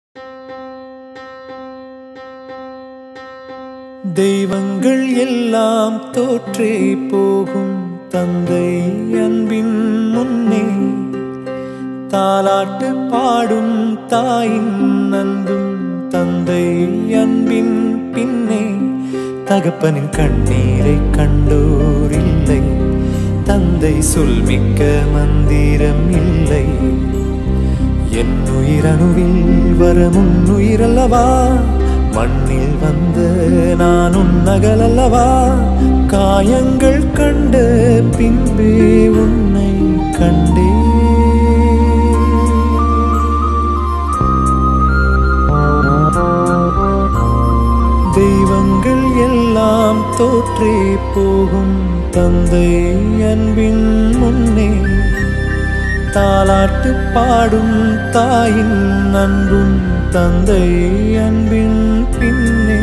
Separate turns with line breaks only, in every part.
தெய்வங்கள் எல்லாம் தோற்றே போகும் தந்தை அன்பின் முன்னே தாலாட்டு பாடும் தாயின் அன்பும் தந்தை அன்பின் பின்னே தகப்பனின் கண்ணீரை கண்டோர் இல்லை தந்தை சொல்மிக்க மந்திரம் இல்லை என் உயிரணுவில் வர முன்னுயிரல்லவா மண்ணில் வந்த நான் உன்னகலல்லவா காயங்கள் கண்ட பின்பே உன்னை கண்டே தெய்வங்கள் எல்லாம் தோற்றே போகும் தந்தை அன்பின் முன்னே தாலாட்டு பாடும் தாயின் அன்பும் தந்தை அன்பின் பின்னே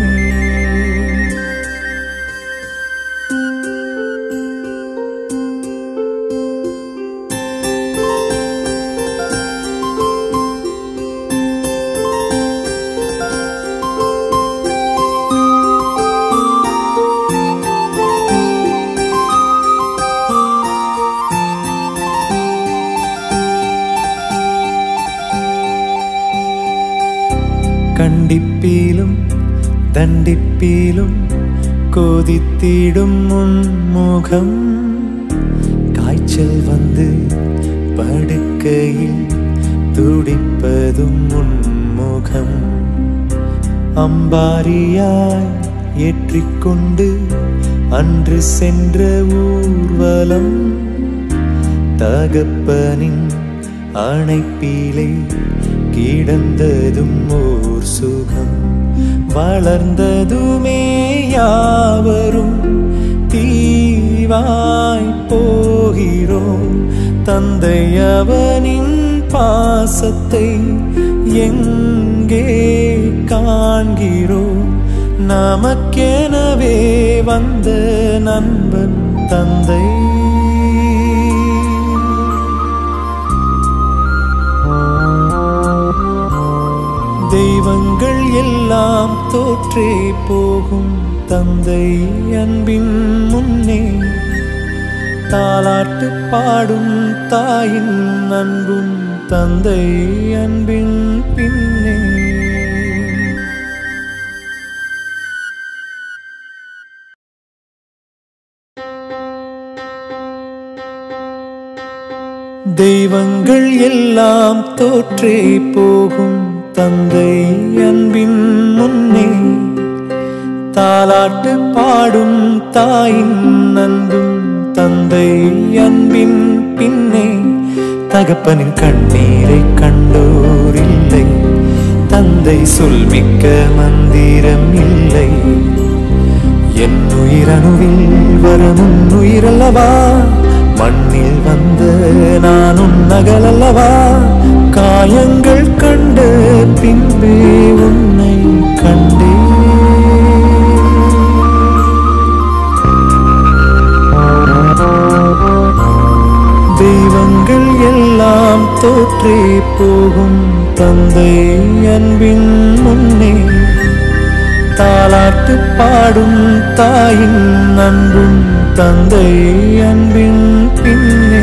கண்டிப்பீலும் தண்டிப்பீலும் கோதித்திடும் முன்முகம் காய்ச்சல் வந்து படுக்கையில் துடிப்பதும் முன்முகம் அம்பாரியாய் ஏற்றிக்கொண்டு அன்று சென்ற ஊர்வலம் தகப்பனின் அணைப்பிலே கிடந்ததும் ஓர் சுகம் வளர்ந்ததுமே யாவரும் தீவாய் போகிறோம் தந்தை அவனின் பாசத்தை எங்கே காண்கிறோம் நமக்கெனவே வந்த நண்பன் தந்தை தெய்வங்கள் எல்லாம் தோற்றே போகும் தந்தை அன்பின் முன்னே தாலாட்டு பாடும் தாயின் அன்பும் தந்தை அன்பின் பின்னே தெய்வங்கள் எல்லாம் தோற்றே போகும் தந்தை அன்பின் முன்னே தாலாட்டு பாடும் தாயின் அன்பும் தந்தை அன்பின் பின்னே தகப்பனின் கண்ணீரை கண்டோர் இல்லை தந்தை சொல்மிக்க மந்திரம் இல்லை என் உயிரணுவில் வர முன்னுயிரல்லவா மண்ணில் வந்த நான் உன்னகலல்லவா காயங்கள் கண்ட பின்பே உன்னை கண்டே தெய்வங்கள் எல்லாம் தோற்றே போகும் தந்தை அன்பின் முன்னே தாலாட்டு பாடும் தாயின் அன்பும் தந்தை அன்பின் பின்னே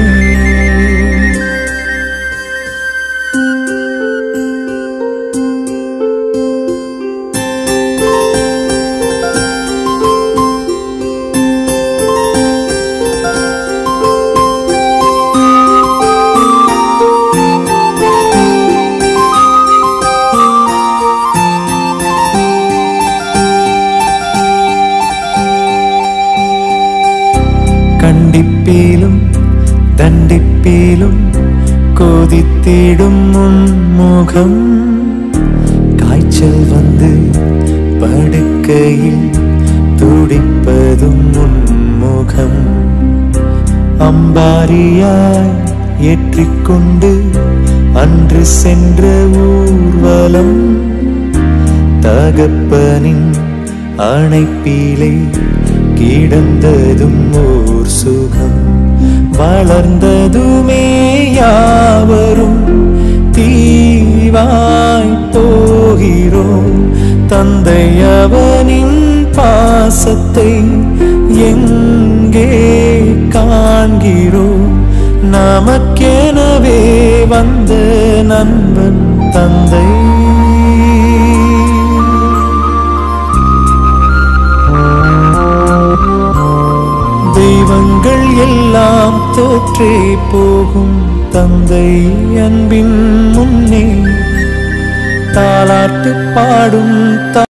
கண்டிப்பீலும் தண்டிப்பீலும் கோதித்திடும் முன்முகம் காய்ச்சல் வந்து படுக்கையில் துடிப்பதும் முன்முகம் அம்பாரியாய் ஏற்றிக்கொண்டு அன்று சென்ற ஊர்வலம் தகப்பனின் அணைப்பிலே கிடந்ததும் ஓர் சுகம் வளர்ந்ததுமே யாவரும் தீவாய் போ தந்தை அவனின் பாசத்தை எங்கே காண்கிறோம் நமக்கெனவே வந்த நண்பன் தந்தை தெய்வங்கள் எல்லாம் தோற்றே போகும் தந்தை அன்பின் முன்னே தாலாட்டு பாடும்